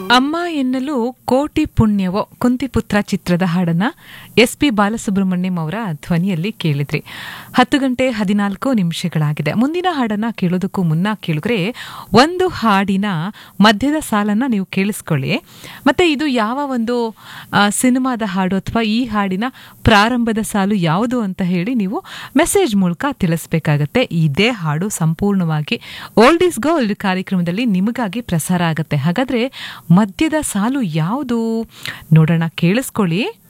ಅಮ್ಮ ಎನ್ನಲು ಕೋಟಿ ಪುಣ್ಯವೋ ಕುಂತಿಪುತ್ರ ಚಿತ್ರದ ಹಾಡನ್ನ ಎಸ್ ಪಿ ಬಾಲಸುಬ್ರಹ್ಮಣ್ಯಂ ಅವರ ಧ್ವನಿಯಲ್ಲಿ ಕೇಳಿದ್ರಿ ಹತ್ತು ಗಂಟೆ ಹದಿನಾಲ್ಕು ನಿಮಿಷಗಳಾಗಿದೆ ಮುಂದಿನ ಹಾಡನ್ನ ಕೇಳೋದಕ್ಕೂ ಮುನ್ನ ಕೇಳಿದ್ರೆ ಒಂದು ಹಾಡಿನ ಮಧ್ಯದ ಸಾಲನ್ನ ನೀವು ಕೇಳಿಸ್ಕೊಳ್ಳಿ ಮತ್ತೆ ಇದು ಯಾವ ಒಂದು ಆ, ಸಿನಿಮಾದ ಹಾಡು ಅಥವಾ ಈ ಹಾಡಿನ ಪ್ರಾರಂಭದ ಸಾಲು ಯಾವುದು ಅಂತ ಹೇಳಿ ನೀವು ಮೆಸೇಜ್ ಮೂಲಕ ತಿಳಿಸ್ಬೇಕಾಗತ್ತೆ ಇದೇ ಹಾಡು ಸಂಪೂರ್ಣವಾಗಿ ಓಲ್ಡ್ ಈಸ್ ಗೋಲ್ಡ್ ಕಾರ್ಯಕ್ರಮದಲ್ಲಿ ನಿಮಗಾಗಿ ಪ್ರಸಾರ ಆಗುತ್ತೆ ಹಾಗಾದ್ರೆ ಮಧ್ಯದ ಸಾಲು ಯಾವುದು ನೋಡೋಣ ಕೇಳಿಸ್ಕೊಳ್ಳಿ